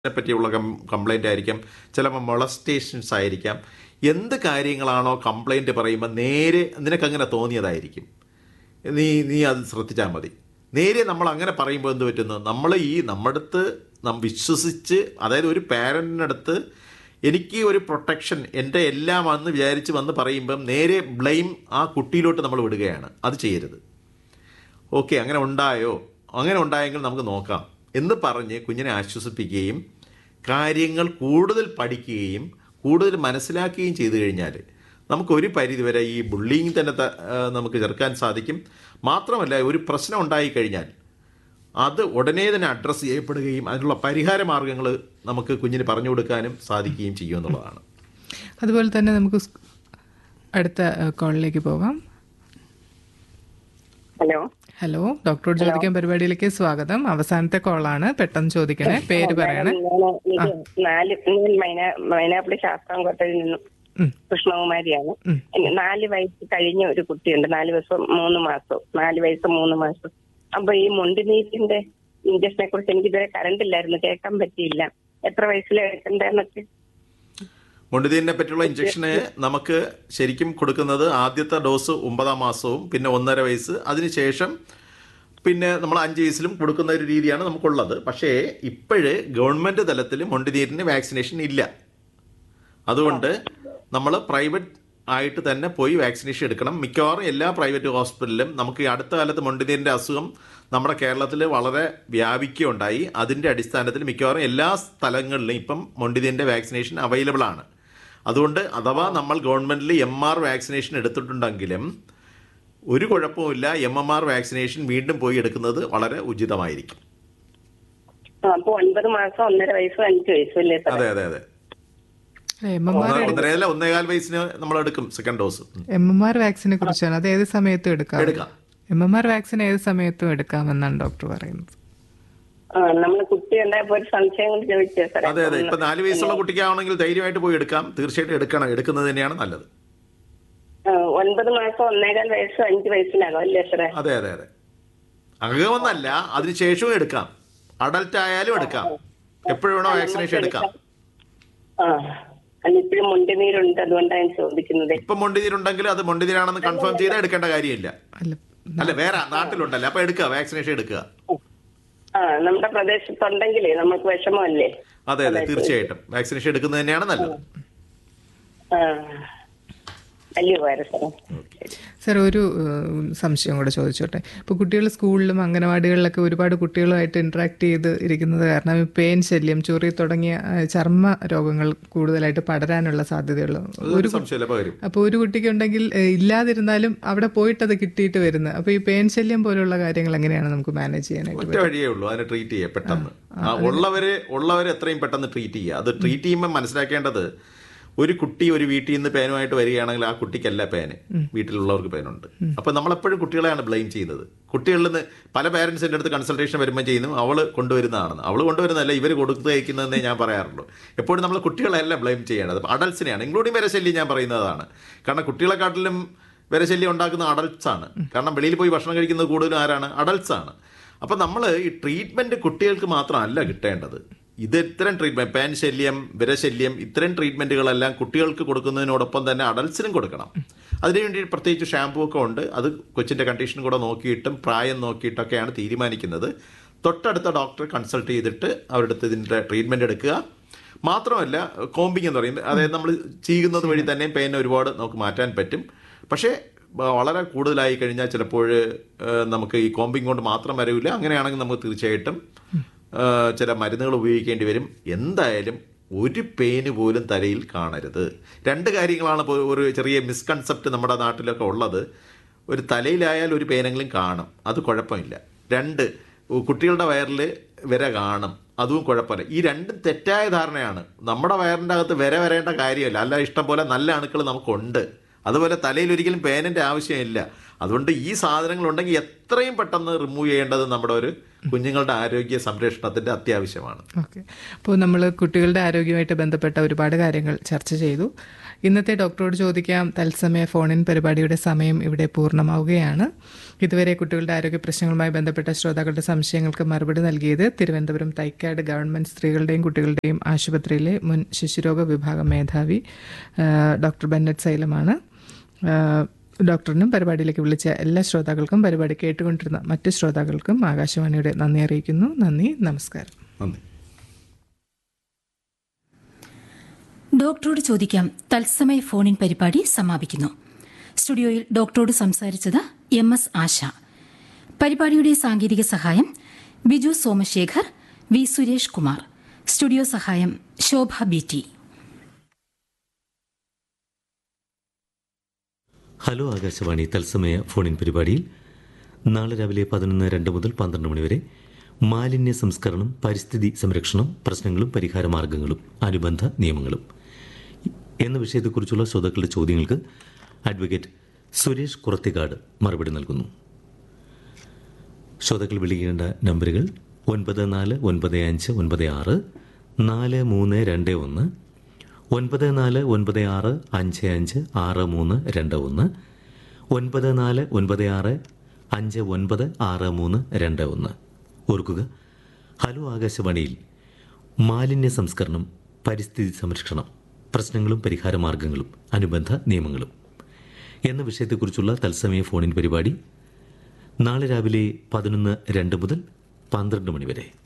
പറ്റിയുള്ള കംപ്ലൈൻ്റ് ആയിരിക്കാം ചിലപ്പോൾ മൊളസ്റ്റേഷൻസ് ആയിരിക്കാം എന്ത് കാര്യങ്ങളാണോ കംപ്ലൈൻറ്റ് പറയുമ്പോൾ നേരെ നിനക്കങ്ങനെ തോന്നിയതായിരിക്കും നീ നീ അത് ശ്രദ്ധിച്ചാൽ മതി നേരെ നമ്മൾ അങ്ങനെ പറയുമ്പോൾ എന്ത് പറ്റുന്നു നമ്മൾ ഈ നമ്മുടെ അടുത്ത് നാം വിശ്വസിച്ച് അതായത് ഒരു പാരൻറ്റിനടുത്ത് എനിക്ക് ഒരു പ്രൊട്ടക്ഷൻ എൻ്റെ എല്ലാം വന്ന് വിചാരിച്ച് വന്ന് പറയുമ്പം നേരെ ബ്ലെയിം ആ കുട്ടിയിലോട്ട് നമ്മൾ വിടുകയാണ് അത് ചെയ്യരുത് ഓക്കെ അങ്ങനെ ഉണ്ടായോ അങ്ങനെ ഉണ്ടായെങ്കിൽ നമുക്ക് നോക്കാം എന്ന് പറഞ്ഞ് കുഞ്ഞിനെ ആശ്വസിപ്പിക്കുകയും കാര്യങ്ങൾ കൂടുതൽ പഠിക്കുകയും കൂടുതൽ മനസ്സിലാക്കുകയും ചെയ്തു കഴിഞ്ഞാൽ നമുക്കൊരു പരിധിവരെ ഈ ബുള്ളിങ് തന്നെ ത- ആ, നമുക്ക് ചെറുക്കാൻ സാധിക്കും മാത്രമല്ല ഒരു പ്രശ്നം ഉണ്ടായിക്കഴിഞ്ഞാൽ അത് ഉടനെ തന്നെ അഡ്രസ്സ് ചെയ്യപ്പെടുകയും അതിനുള്ള പരിഹാര മാർഗങ്ങൾ നമുക്ക് കുഞ്ഞിന് പറഞ്ഞു കൊടുക്കാനും സാധിക്കുകയും ചെയ്യുമെന്നുള്ളതാണ് അതുപോലെ തന്നെ നമുക്ക് സ്- അടുത്ത കോളിലേക്ക് പോകാം ഹലോ ഹലോ ഡോക്ടറോട് ചോദിക്കാൻ പരിപാടിയിലേക്ക് സ്വാഗതം അവസാനത്തെ കോളാണ് പെട്ടെന്ന് ചോദിക്കണേ പേര് പറയണേ ഞാൻ എനിക്ക് നാല് ഞാൻ മൈന മൈനാപ്പിളി ശാസ്താംകോട്ടയിൽ നിന്നും ഉം. കൃഷ്ണകുമാരിയാണ് എനിക്ക് നാല് വയസ്സ് കഴിഞ്ഞ ഒരു കുട്ടിയുണ്ട് നാല് വയസ്സ് മൂന്ന് മാസം നാല് വയസ്സ് മൂന്ന് മാസം അപ്പൊ ഈ മുണ്ടിനീറ്റിന്റെ ഇഞ്ചക്ഷനെ കുറിച്ച് എനിക്ക് ഇതുവരെ കറണ്ട് ഇല്ലായിരുന്നു കേൾക്കാൻ പറ്റിയില്ല എത്ര വയസ്സിൽ എടുക്കണ്ടെന്നൊക്കെ മൊണ്ടിതീനെ പറ്റിയുള്ള ഇഞ്ചക്ഷന് നമുക്ക് ശരിക്കും കൊടുക്കുന്നത് ആദ്യത്തെ ഡോസ് ഒമ്പതാം മാസവും പിന്നെ ഒന്നര വയസ്സ് അതിനുശേഷം പിന്നെ നമ്മൾ അഞ്ച് വയസ്സിലും കൊടുക്കുന്ന ഒരു രീതിയാണ് നമുക്കുള്ളത് പക്ഷേ ഇപ്പോഴ് ഗവൺമെൻറ് തലത്തിൽ മൊണ്ടിനീരിന് വാക്സിനേഷൻ ഇല്ല അതുകൊണ്ട് നമ്മൾ പ്രൈവറ്റ് ആയിട്ട് തന്നെ പോയി വാക്സിനേഷൻ എടുക്കണം മിക്കവാറും എല്ലാ പ്രൈവറ്റ് ഹോസ്പിറ്റലിലും നമുക്ക് ഈ അടുത്ത കാലത്ത് മൊണ്ടിനീരിൻ്റെ അസുഖം നമ്മുടെ കേരളത്തിൽ വളരെ വ്യാപിക്കുകയുണ്ടായി അതിൻ്റെ അടിസ്ഥാനത്തിൽ മിക്കവാറും എല്ലാ സ്ഥലങ്ങളിലും ഇപ്പം മൊണ്ടിനീരിൻ്റെ വാക്സിനേഷൻ അവൈലബിൾ ആണ് അതുകൊണ്ട് അഥവാ നമ്മൾ ഗവൺമെൻറ്റിൽ എം ആർ വാക്സിനേഷൻ എടുത്തിട്ടുണ്ടെങ്കിലും ഒരു കുഴപ്പവുമില്ല എം എം ആർ വാക്സിനേഷൻ വീണ്ടും പോയി എടുക്കുന്നത് വളരെ ഉചിതമായിരിക്കും ആ, അപ്പൊ ഒൻപത് മാസം ഒന്നര വയസ്സും അഞ്ച് വയസ്സും അല്ലേ സാർ അതെ അതെ അതെ എം എം ആർ ഒന്നര- ഒന്നരയല്ല ഒന്നേകാൽ വയസ്സിന് നമ്മൾ എടുക്കും second dose M M R വാക്സിനെ കുറിച്ചാണ് അത് ഏത് സമയത്തും എടുക്കാം എടുക്കാം എം എം ആർ വാക്സിൻ ഏത് സമയത്തും എടുക്കാമെന്നാണ് ഡോക്ടർ പറയുന്നത് ആ നമ്മള് കുട്ടി ഉണ്ടായപ്പോ ഒരു സംശയം കൊണ്ട് ചോദിച്ചേ സാറേ അതെ അതെ ഇപ്പൊ നാല് വയസ്സുള്ള കുട്ടിക്കാണെങ്കിൽ ധൈര്യമായിട്ട് പോയി എടുക്കാം തീർച്ചയായിട്ടും എടുക്കണം എടുക്കുന്നത് തന്നെയാണ് നല്ലത് ആ, ഒൻപത് മാസം ഒന്നേകാൽ വയസ്സും അഞ്ച് വയസ്സിനകം അല്ലേ സാറേ അതെ അതെ അതെ അകമെന്നല്ല അതിനുശേഷവും എടുക്കാം അഡൽട്ട് ആയാലും എടുക്കാം എപ്പോഴും വേണോ വാക്സിനേഷൻ എടുക്കാം ആ അല്ല ഇപ്പോഴും മുണ്ടുനീരുണ്ട് അതുകൊണ്ടാണ് ഞാൻ ചോദിക്കുന്നത് ഇപ്പം മൊണ്ടിനീരുണ്ടെങ്കിൽ അത് മൊണ്ടിനീരാണെന്ന് കൺഫേം ചെയ്താൽ എടുക്കേണ്ട കാര്യമില്ല അല്ല അല്ല വേറെ നാട്ടിലുണ്ടല്ലോ അപ്പൊ എടുക്കുക വാക്സിനേഷൻ എടുക്കുക ആ നമ്മുടെ പ്രദേശത്തുണ്ടെങ്കിലേ നമുക്ക് വിഷമമല്ലേ അതെ അതെ തീർച്ചയായിട്ടും വാക്സിനേഷൻ എടുക്കുന്നത് തന്നെയാണ് നല്ലത് ആ വലിയ ഉപകാരം സാറേ സാർ ഒരു ഏഹ്, സംശയം കൂടെ ചോദിച്ചോട്ടെ ഇപ്പോൾ കുട്ടികൾ സ്കൂളിലും അംഗനവാടികളിലൊക്കെ ഒരുപാട് കുട്ടികളുമായിട്ട് ഇന്ററാക്ട് ചെയ്ത് ഇരിക്കുന്നത് കാരണം ഈ പേൻ ശല്യം ചൊറി തുടങ്ങിയ ഏഹ്, ചർമ്മ രോഗങ്ങൾ കൂടുതലായിട്ട് പടരാനുള്ള സാധ്യതയുള്ള ഒരു സംശയമില്ല പകരും അപ്പോൾ ഒരു കുട്ടിക്ക് ഉണ്ടെങ്കിൽ ഏഹ്, ഇല്ലാതിരുന്നാലും അവിടെ പോയിട്ട് അത് കിട്ടിയിട്ട് വരുന്നത് അപ്പോൾ ഈ പേൻ ശല്യം പോലുള്ള കാര്യങ്ങൾ എങ്ങനെയാണ് നമുക്ക് മാനേജ് ചെയ്യാനായിട്ട് ഒറ്റ വഴിയേ ഉള്ളൂ അതിനെ ട്രീറ്റ് ചെയ്യുക പെട്ടെന്ന് ആ, ഉള്ളവരെ ഉള്ളവരെ എത്രയും പെട്ടെന്ന് ട്രീറ്റ് ചെയ്യുക അത് ട്രീറ്റ് ചെയ്യുമ്പോൾ മനസ്സിലാക്കേണ്ടത് ഒരു കുട്ടി ഒരു വീട്ടിൽ നിന്ന് പേനുമായിട്ട് വരികയാണെങ്കിൽ ആ കുട്ടിക്കല്ല പേന് വീട്ടിലുള്ളവർക്ക് പേനുണ്ട് അപ്പൊ നമ്മളെപ്പോഴും കുട്ടികളെയാണ് ബ്ലെയിം ചെയ്യുന്നത് കുട്ടികളിൽ നിന്ന് പല പേരൻസിന്റെ അടുത്ത് കൺസൾട്ടേഷൻ വരുമ്പോൾ ചെയ്യുന്നു അവള് കൊണ്ടുവരുന്നതാണെന്ന് അവള് കൊണ്ടുവരുന്നതല്ല ഇവർ കൊടുത്തു അയക്കുന്നതെന്നേ ഞാൻ പറയാറുള്ളൂ എപ്പോഴും നമ്മൾ കുട്ടികളെയല്ല ബ്ലെയിം ചെയ്യേണ്ടത് അഡൽസിനെയാണ് ഇൻക്ലൂഡിങ് വരശല്യം ഞാൻ പറയുന്നതാണ് കാരണം കുട്ടികളെക്കാട്ടിലും വരശല്യം ഉണ്ടാക്കുന്ന അഡൽട്സ് ആണ് കാരണം വെളിയിൽ പോയി ഭക്ഷണം കഴിക്കുന്നത് കൂടുതലും ആരാണ് അഡൽട്സ് ആണ് അപ്പം നമ്മൾ ഈ ട്രീറ്റ്മെൻറ്റ് കുട്ടികൾക്ക് മാത്രമല്ല കിട്ടേണ്ടത് ഇത് ഇത്തരം ട്രീറ്റ്മെൻറ്റ് പാൻ ശല്യം വിരശല്യം ഇത്തരം ട്രീറ്റ്മെൻറ്റുകളെല്ലാം കുട്ടികൾക്ക് കൊടുക്കുന്നതിനോടൊപ്പം തന്നെ അഡൽസിനും കൊടുക്കണം അതിനുവേണ്ടി പ്രത്യേകിച്ച് ഷാമ്പൂ ഒക്കെ ഉണ്ട് അത് കൊച്ചിൻ്റെ കണ്ടീഷൻ കൂടെ നോക്കിയിട്ടും പ്രായം നോക്കിയിട്ടൊക്കെയാണ് തീരുമാനിക്കുന്നത് തൊട്ടടുത്ത ഡോക്ടറെ കൺസൾട്ട് ചെയ്തിട്ട് അവരുടെ അടുത്ത് ഇതിൻ്റെ ട്രീറ്റ്മെൻറ്റ് എടുക്കുക മാത്രമല്ല കോമ്പിങ് എന്ന് പറയും അതായത് നമ്മൾ ചെയ്യുന്നത് വഴി തന്നെ പെയിൻ ഒരുപാട് നമുക്ക് മാറ്റാൻ പറ്റും പക്ഷേ ബ- വളരെ കൂടുതലായി കഴിഞ്ഞാൽ ചിലപ്പോൾ ഏഹ്, നമുക്ക് ഈ കോമ്പിങ് കൊണ്ട് മാത്രം വരില്ല അങ്ങനെയാണെങ്കിൽ നമുക്ക് തീർച്ചയായിട്ടും ഏഹ്, ചില മരുന്നുകൾ ഉപയോഗിക്കേണ്ടി വരും എന്തായാലും ഒരു പെയിന് പോലും തലയിൽ കാണരുത് രണ്ട് കാര്യങ്ങളാണ് ഇപ്പോൾ ഒരു ചെറിയ മിസ്കൺസെപ്റ്റ് നമ്മുടെ നാട്ടിലൊക്കെ ഉള്ളത് ഒരു തലയിലായാൽ ഒരു പെയിനെങ്കിലും കാണും അത് കുഴപ്പമില്ല രണ്ട് കുട്ടികളുടെ വയറിൽ വിര കാണും അതും കുഴപ്പമില്ല ഈ രണ്ടും തെറ്റായ ധാരണയാണ് നമ്മുടെ വയറിൻ്റെ അകത്ത് വിര വരേണ്ട കാര്യമില്ല അല്ല ഇഷ്ടം പോലെ നല്ല അണുക്കൾ നമുക്കുണ്ട് അതുപോലെ തലയിൽ ഒരിക്കലും പേനിൻ്റെ ആവശ്യമില്ല അതുകൊണ്ട് ഈ സാധനങ്ങൾ ഉണ്ടെങ്കിൽ എത്രയും പെട്ടെന്ന് റിമൂവ് ചെയ്യേണ്ടത് നമ്മുടെ ഒരു കുഞ്ഞുങ്ങളുടെ ആരോഗ്യ സംരക്ഷണത്തിന്റെ അത്യാവശ്യമാണ് ഓക്കെ അപ്പോൾ നമ്മൾ കുട്ടികളുടെ ആരോഗ്യവുമായിട്ട് ബന്ധപ്പെട്ട ഒരുപാട് കാര്യങ്ങൾ ചർച്ച ചെയ്തു ഇന്നത്തെ ഡോക്ടറോട് ചോദിക്കാം തത്സമയ ഫോണിൻ പരിപാടിയുടെ സമയം ഇവിടെ പൂർണ്ണമാവുകയാണ് ഇതുവരെ കുട്ടികളുടെ ആരോഗ്യ പ്രശ്നങ്ങളുമായി ബന്ധപ്പെട്ട ശ്രോതാക്കളുടെ സംശയങ്ങൾക്ക് മറുപടി നൽകിയത് തിരുവനന്തപുരം തൈക്കാട് ഗവൺമെന്റ് സ്ത്രീകളുടെയും കുട്ടികളുടെയും ആശുപത്രിയിലെ മുൻ ശിശുരോഗ വിഭാഗം മേധാവി ആ, ഡോക്ടർ ബെന്നറ്റ് സൈലമാണ് ആ, ഡോക്ടറിനും പരിപാടിയിലേക്ക് വിളിച്ച എല്ലാ ശ്രോതാക്കൾക്കും പരിപാടി കേട്ടുകൊണ്ടിരുന്ന മറ്റ് ശ്രോതാക്കൾക്കും ആകാശവാണിയുടെ നന്ദി അറിയിക്കുന്നു നന്ദി നമസ്കാരം നന്ദി ഡോക്ടറോട് ചോദിക്കാം തത്സമയ ഫോണിൻ പരിപാടി സമാപിക്കുന്നു സ്റ്റുഡിയോയിൽ ഡോക്ടറോട് സംസാരിച്ചത് എം എസ് ആശ പരിപാടിയുടെ സാങ്കേതിക സഹായം ബിജു സോമശേഖർ വി സുരേഷ് കുമാർ സ്റ്റുഡിയോ സഹായം Shobha B T hello Akashvani തത്സമയ ഫോണിൻ പരിപാടിയിൽ നാളെ രാവിലെ പതിനൊന്ന് രണ്ട് മുതൽ പന്ത്രണ്ട് മണിവരെ മാലിന്യ സംസ്കരണം പരിസ്ഥിതി സംരക്ഷണം പ്രശ്നങ്ങളും പരിഹാര മാർഗങ്ങളും അനുബന്ധ നിയമങ്ങളും എന്ന വിഷയത്തെക്കുറിച്ചുള്ള ശ്രോതാക്കളുടെ ചോദ്യങ്ങൾക്ക് അഡ്വക്കേറ്റ് സുരേഷ് കുറത്തിക്കാട് മറുപടി നൽകുന്നു ശ്രോതാക്കൾ വിളിക്കേണ്ട നമ്പറുകൾ ഒൻപത് നാല് ഒൻപത് അഞ്ച് ഒൻപത് ആറ് നാല് മൂന്ന് രണ്ട് ഒന്ന് ഒൻപത് നാല് ഒൻപത് ആറ് അഞ്ച് അഞ്ച് ആറ് മൂന്ന് രണ്ട് ഒന്ന് ഒൻപത് നാല് ഒൻപത് ആറ് അഞ്ച് ഒൻപത് ആറ് മൂന്ന് രണ്ട് ഒന്ന് ഓർക്കുക ഹലോ ആകാശവാണിയിൽ മാലിന്യ സംസ്കരണം പരിസ്ഥിതി സംരക്ഷണം പ്രശ്നങ്ങളും പരിഹാര മാർഗങ്ങളും അനുബന്ധ നിയമങ്ങളും എന്ന വിഷയത്തെക്കുറിച്ചുള്ള തത്സമയ ഫോണിൻ പരിപാടി നാളെ രാവിലെ പതിനൊന്ന് രണ്ട് മുതൽ പന്ത്രണ്ട് മണി വരെ